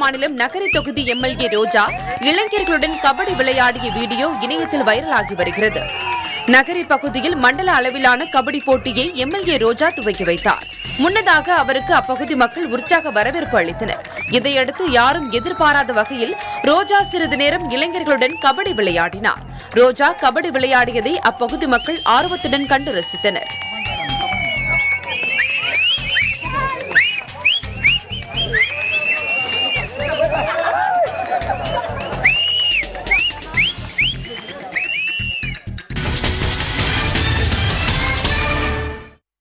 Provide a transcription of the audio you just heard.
மாநிலம் நகரி தொகுதி எம்எல்ஏ ரோஜா இளைஞர்களுடன் கபடி விளையாடிய வீடியோ இணையத்தில் வைரலாகி வருகிறது நகரி பகுதியில் மண்டல அளவிலான கபடி போட்டியை எம்எல்ஏ ரோஜா துவக்கி வைத்தார் முன்னதாக அவருக்கு அப்பகுதி மக்கள் உற்சாக வரவேற்பு அளித்தனர் இதையடுத்து யாரும் எதிர்பாராத வகையில் ரோஜா சிறிது நேரம் இளைஞர்களுடன் கபடி விளையாடினார் ரோஜா கபடி விளையாடியதை அப்பகுதி மக்கள் ஆர்வத்துடன் கண்டு ரசித்தனர்